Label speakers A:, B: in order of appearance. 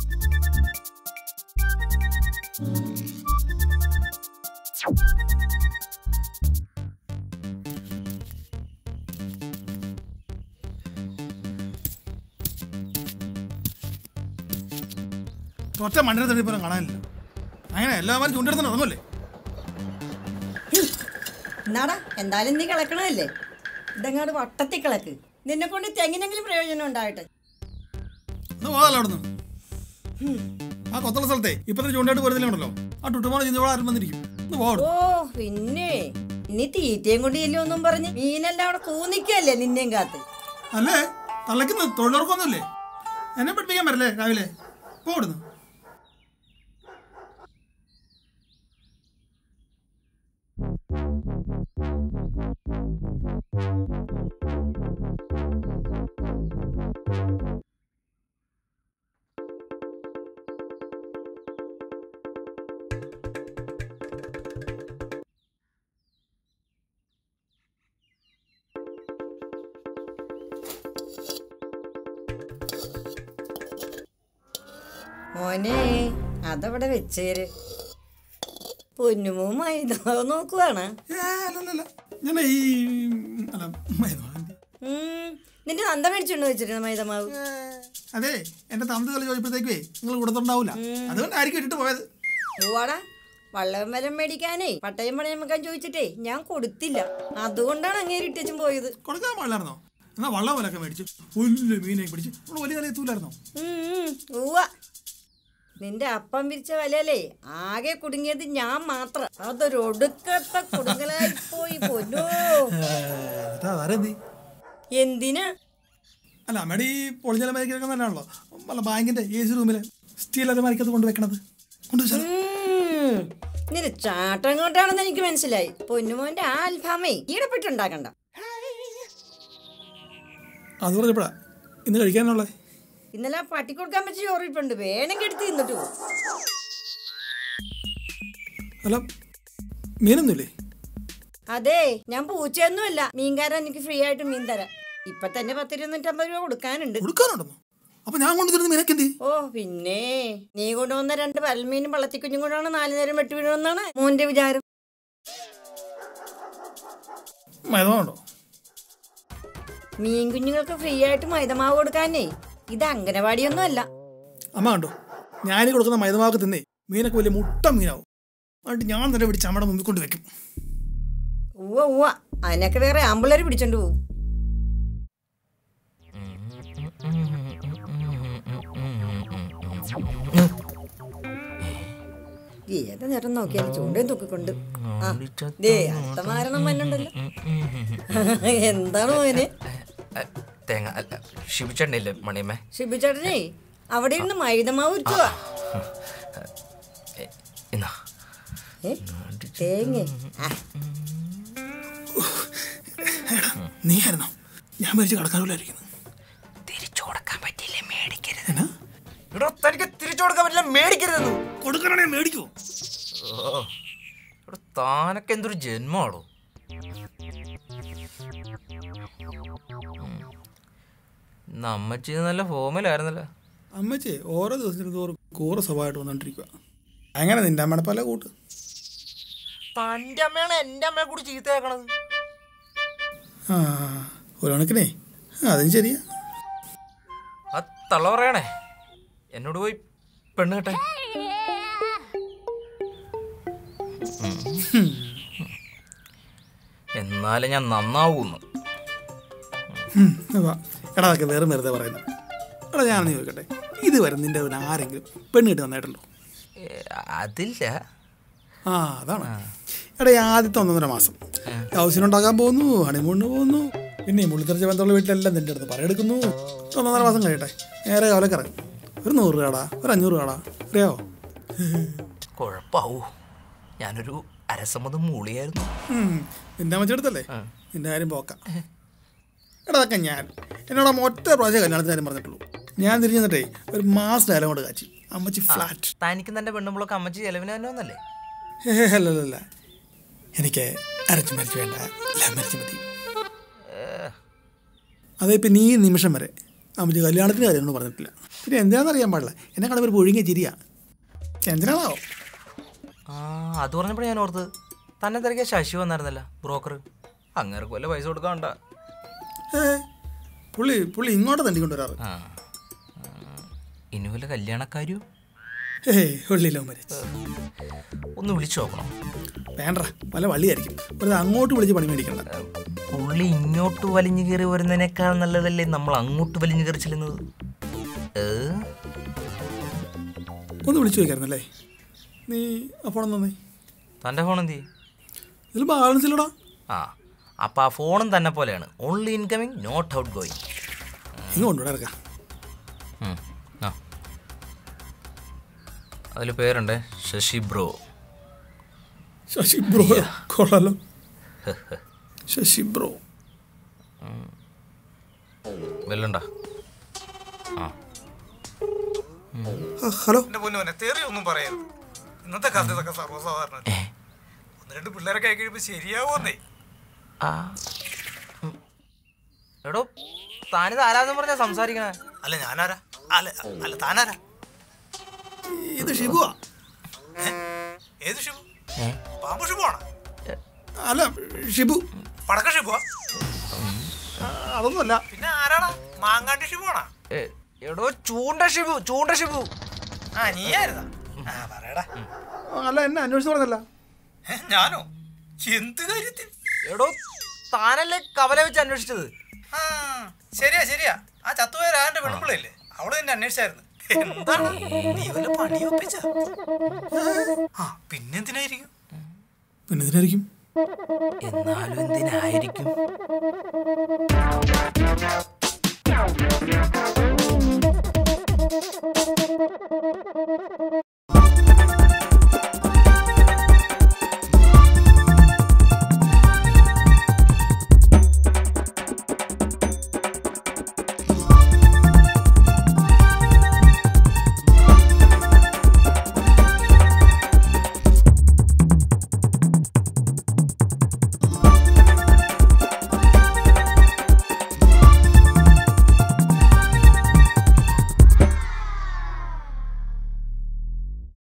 A: ഒറ്റ മണ്ണിനെ തള്ളി പോലും കാണാനില്ല അങ്ങനെ എല്ലാവരും ചൂണ്ടെടുത്ത് ഇറങ്ങല്ലേ
B: എന്നാടാ എന്തായാലും നീ കിളക്കണതല്ലേ ഇതങ്ങാട് വട്ടത്തി കിളക്ക് നിന്നെ കൊണ്ട് തെങ്ങിനെങ്കിലും പ്രയോജനം ഉണ്ടായിട്ട്
A: ഒന്ന് പോകാല്ലോ അവിടുന്ന് ആ കൊത്തുള്ള സ്ഥലത്തെ ഇപ്പൊ തന്നെ ചൂണ്ടായിട്ട് പോരുന്നില്ലുണ്ടല്ലോ ആ ടുട്ടുമോളെ ചിന്തോടെ ആരും വന്നിരിക്കും ഒന്ന് പോകണം
B: ഓ പിന്നെ ഇനി തീറ്റയും കൊണ്ട് ഇല്ലൊന്നും പറഞ്ഞ് മീനെല്ലാം അവിടെ കൂന്നിക്കല്ലേ നിന്നെയും കാത്ത്
A: അല്ലേ തള്ളയ്ക്കുന്ന തൊഴിലുറക്കൊന്നുമില്ലേ എന്നെ പഠിപ്പിക്കാൻ വരല്ലേ രാവിലെ പോടുന്നു
B: മോനെ അതവിടെ വെച്ചേര് പൊന്നുമോ മൈദാവ് നോക്കുവാണ്
A: ഏ അല്ലല്ല ഞാൻ ഈ അല്ല മൈദ-
B: ഉം, നിന്റെ നന്ദ മേടിച്ചുകൊണ്ട് വെച്ചിരുന്ന മൈദമാവ്
A: അതെ എന്റെ തന്ത കളി ചോദിച്ചപ്പോഴത്തേക്കേ നിങ്ങൾ കൊടുത്തുണ്ടാവൂല അതുകൊണ്ടായിരിക്കും ഇട്ടിട്ട് പോയത്
B: പോവാടാ വള്ളം വലം മേടിക്കാനേ പട്ടയം പണയം വെക്കാൻ ചോദിച്ചിട്ടേ ഞാൻ കൊടുത്തില്ല അതുകൊണ്ടാണ് അങ്ങേര് ഇട്ടച്ചും പോയത്
A: കൊടുക്കാൻ പാടില്ലായിരുന്നോ എന്നാ വള്ളം പോലൊക്കെ മേടിച്ചു വലിയ മീനെ പിടിച്ച് നമ്മൾ വലിയ കളി എത്തൂലായിരുന്നോ
B: ഉം, ഉം, ഉവ്വ നിന്റെ അപ്പം വിരിച്ച വലയല്ലേ ആകെ കുടുങ്ങിയത് ഞാൻ മാത്രം അതൊരു ഒടുക്കത്തെ കുടുങ്ങലായി പോയി പൊന്നോ
A: അതാ ആരെന്തി
B: എന്തിനാ
A: അല്ല അമ്മയുടെ ഈ പൊളിഞ്ഞല മരിക്കൊക്കെ തന്നെയാണല്ലോ അല്ല ബാങ്കിന്റെ എ സി റൂമില് സ്റ്റീൽ അലമാരിക്കത് കൊണ്ട് വെക്കണത് കൊണ്ടുവച്ചാലോ
B: ഉം, നിന്റെ ചാട്ടം കൊണ്ടാണെന്ന് എനിക്ക് മനസ്സിലായി പൊന്നുമോന്റെ ആ അൽഫാമേ ഈടപ്പെട്ടുണ്ടാക്കണ്ട
A: അത് പറഞ്ഞപ്പോഴാ ഇന്ന് കഴിക്കാനുള്ളത്
B: ഇന്നലെ ആ പട്ടി കൊടുക്കാൻ പറ്റിയ ചോറിട്ടുണ്ട് വേണമെങ്കിൽ എടുത്ത് തിന്നിട്ട് പോകും
A: അല്ല മീനൊന്നുമില്ലേ
B: അതെ ഞാൻ പൂച്ചയൊന്നുമല്ല മീൻകാരൻ എനിക്ക് ഫ്രീ ആയിട്ട് മീൻ തരാം ഇപ്പൊ തന്നെ പത്തിരുന്നൂറ്റമ്പത് രൂപ കൊടുക്കാനുണ്ട്
A: കൊടുക്കാനുണ്ടെന്നോ അപ്പൊ ഞാൻ കൊണ്ടുതരുന്ന മീനൊക്കെ എന്തി
B: ഓ പിന്നെ നീ കൊണ്ടുവന്ന രണ്ട് പൽമീനും പള്ളത്തിക്കുഞ്ഞും കൊണ്ടാണ് നാലു നേരം വെട്ടി വീഴുമെന്നാണ് മോന്റെ വിചാരം
A: മൈദമുണ്ടോ
B: മീൻ കുഞ്ഞുങ്ങൾക്ക് ഫ്രീ ആയിട്ട് മൈദമാവ് കൊടുക്കാനേ ഇത് അംഗനവാടിയൊന്നും അല്ല
A: അമ്മ കണ്ടോ ഞാൻ കൊടുക്കുന്ന മൈദമാക്ക് തിന്നേ മീനൊക്കെ വലിയ മുട്ട മീനാവും എന്നിട്ട് ഞാൻ തന്നെ പിടിച്ച് അമ്മയുടെ മുമ്പിൽ കൊണ്ട് വെക്കും
B: ഉവ്വ ഉവ്വ അതിനൊക്കെ വേറെ ആമ്പിള്ളേര് പിടിച്ചോണ്ട് പോകും ഏത് നേരം നോക്കിയാലും ചൂണ്ടയും തൂക്കിക്കൊണ്ട് ആ ദേ അടുത്ത മാരണം വന്നുണ്ടല്ലോ എന്താണ് മോനെ
C: അ, തേങ്ങ അല്ല ഷിബിച്ചെണ്ണയില്ലേ മണിയമ്മേ
B: ഷിബിച്ചേട്ടനെ അവിടെ ഇരുന്ന് മൈദമാവ് ഉരുക്കുക
C: എ, എന്നാ
B: ഏ തേങ്ങ ആ,
A: നീ ആയിരുന്നോ ഞാൻ മരിച്ച് കടക്കാറില്ലായിരിക്കുന്നു
C: തിരിച്ചു കൊടുക്കാൻ പറ്റില്ല മേടിക്കരുത്
A: എന്നാ
C: ഇവിടെ തനിക്ക് തിരിച്ചു കൊടുക്കാൻ പറ്റില്ല മേടിക്കരുതെന്ന്
A: കൊടുക്കണേ മേടിക്കോ
C: ഓ ഇവിടെ താനൊക്കെ എന്തൊരു ജന്മമാണോ ഇന്ന് അമ്മച്ചി നല്ല ഫോമിലായിരുന്നല്ലോ
A: അമ്മച്ചേ ഓരോ ദിവസത്തിന് തോറും കൂറ സ്വഭാവമായിട്ട് വന്നോണ്ടിരിക്കുക അങ്ങനെ നിന്റെ അമ്മയുടെ പല കൂട്ട്
C: തൻ്റെ അമ്മയാണ് എൻ്റെ അമ്മയെ കൂടി ചീത്തയാക്കണത്
A: ആ ഒരു കണക്കിനെ അതും ശരിയാ
C: ആ തള്ള പറയണേ എന്നോട് പോയി പെണ്ണ് കേട്ടെ എന്നാലും ഞാൻ നന്നാവൂന്ന്
A: ഉം, വാ. എടാ അതൊക്കെ വേറെ വെറുതെ പറയുന്നത് എടാ ഞാനൊന്ന് ചോദിക്കട്ടെ ഇതുവരെ നിന്റെ ഒരു ആരെങ്കിലും പെണ്ണ് കിട്ടി നന്നായിട്ടുണ്ടോ
C: ഏ, അതില്ല
A: ആ അതാണ് എടാ ഈ ആദ്യത്തെ ഒന്നൊന്നര മാസം ഹൗസിനുണ്ടാക്കാൻ പോകുന്നു ഹണിമൂണിന് പോകുന്നു പിന്നെ മുള്ളിത്തെറിച്ച ബന്ധമുള്ള വീട്ടിലെല്ലാം നിന്റെ അടുത്ത് പറയെടുക്കുന്നു ഒന്നൊന്നര മാസം കഴിയട്ടെ നേരെ കവലക്കറങ്ങ് ഒരു നൂറ് രൂപടാ ഒരു അഞ്ഞൂറ് രൂപടാ അറിയാവോ
C: കുഴപ്പാവൂ ഞാനൊരു അരസമ്മതം മൂളിയായിരുന്നു
A: ഉം, നിന്റെ അമ്മച്ചെടുത്തല്ലേ നിന്റെ കാര്യം പോക്കാം എടാ അതൊക്കെ ഞാൻ എന്നോട് അമ്മ ഒറ്റ പ്രാവശ്യം കല്യാണത്തിന് കാര്യം പറഞ്ഞിട്ടുള്ളൂ ഞാൻ തിരിഞ്ഞു നിന്നിട്ടേ ഒരു മാസം ഡയലോഗ് കൊണ്ട് കാച്ചി അമ്മച്ചി ഫ്ലാറ്റ്
C: തനിക്ക് തന്റെ പെണ്ണുമ്പളൊക്കെ അമ്മച്ചി ചെലവിന് തന്നെ വന്നല്ലേ
A: ഏ അല്ലല്ല എനിക്ക് അരച്ചു മരിച്ചു വേണ്ട എല്ലാം മരിച്ചു മതി അതെ ഇപ്പം നീ ഈ നിമിഷം വരെ അമ്മച്ചി കല്യാണത്തിന് കാര്യമൊന്നും പറഞ്ഞിട്ടില്ല പിന്നെ എന്തിനാണെന്ന് അറിയാൻ പാടില്ല എന്നെ കാണുമ്പോൾ ഒരു പൊഴുങ്ങിയ ചിരിയാ എന്തിനാണോ
D: ആ അത് പറഞ്ഞപ്പോഴേ ഞാൻ ഓർത്ത് തന്നെ തിരക്കിയ ശശി വന്നായിരുന്നല്ല ബ്രോക്കർ അങ്ങേർക്ക് വല്ല പൈസ കൊടുക്കാണ്ട
A: ഏ പുള്ളി പുള്ളി ഇങ്ങോട്ട് തണ്ടി കൊണ്ടുവരാറ്
D: ആ ആ, ഇനി വല്ല കല്യാണക്കാരിയോ
A: ഏ പുള്ളി ലവ് മാരേജ്
D: ഒന്ന് വിളിച്ചു നോക്കണം
A: വേണ്ട വല്ല വള്ളിയായിരിക്കും വെറുതെ അങ്ങോട്ട് വിളിച്ച് പണി മേടിക്കണ്ട
D: പുള്ളി ഇങ്ങോട്ട് വലിഞ്ഞു കയറി വരുന്നതിനേക്കാൾ നല്ലതല്ലേ നമ്മൾ അങ്ങോട്ട് വലിഞ്ഞു കയറി ചെല്ലുന്നത് ഏ?
A: ഒന്ന് വിളിച്ചു വയ്ക്കായിരുന്നല്ലേ നീ അപ്പോൾ നന്നേ
D: തൻ്റെ ഫോൺ എന്തി
A: ഇതിൽ ബാലൻസ് ഇല്ലടാ
D: ആ അപ്പം ആ ഫോണും തന്നെ പോലെയാണ് only incoming not outgoing
A: ഇങ്ങ് കൊണ്ടുവിടാ ഇറക്കാം
D: ആ അതിൽ പേരുണ്ട് ശശി ബ്രോ
A: ശശി ബ്രോ കൊള്ളാലോ ശശി ബ്രോ
D: വെല്ലണ്ട ആ
A: ആ, ഹലോ
E: എന്റെ പൊന്നു തെറി ഒന്നും പറയരുത് ഇന്നത്തെ കാലത്ത് ഇതൊക്കെ സർവ്വസാധാരണ ഒന്ന് രണ്ട് പിള്ളേരൊക്കെ ആയി കഴിയുമ്പോ ശരിയാവോന്നേ
D: ആ ഉം. എടോ താനിത് ആരാധന പറഞ്ഞാ സംസാരിക്കണേ
E: അല്ല ഞാനാരാ അല്ല അല്ല താനാരാ
A: ഇത് ഷിബുവാ
E: ഏത് ഷിബു
D: ഏ?
E: പാമ്പ് ഷിബു ആണോ
A: അല്ല ഷിബു
E: പടക്ക ഷിബുവാ
A: ആ, അതൊന്നുമല്ല
E: പിന്നെ ആരാടാ മാങ്ങാണ്ടി ഷിബു ആണോ
D: ഏ, എടോ ചൂണ്ട ഷിബു ചൂണ്ട ഷിബു
E: ആ നീയായിരുന്നാ ആ പറയടാ
A: അല്ല എന്നെ അന്വേഷിച്ച് പറഞ്ഞല്ല
E: ഏ, ഞാനോ എന്ത് കാര്യത്തിൽ
D: എടോ താനല്ലേ കവല വെച്ച് അന്വേഷിച്ചത്
E: ആ ശരിയാ ശരിയാ ആ ചത്തുപോയ രാജന്റെ പെൺപിള്ളയില്ലേ അവള് തന്നെ അന്വേഷിച്ചായിരുന്നു എന്താണ് നീ വല്ല പണി ഒപ്പിച്ച ആ പിന്നെന്തിനായിരിക്കും
A: പിന്നെ ഇതിനായിരിക്കും
D: എന്നാലും എന്തിനായിരിക്കും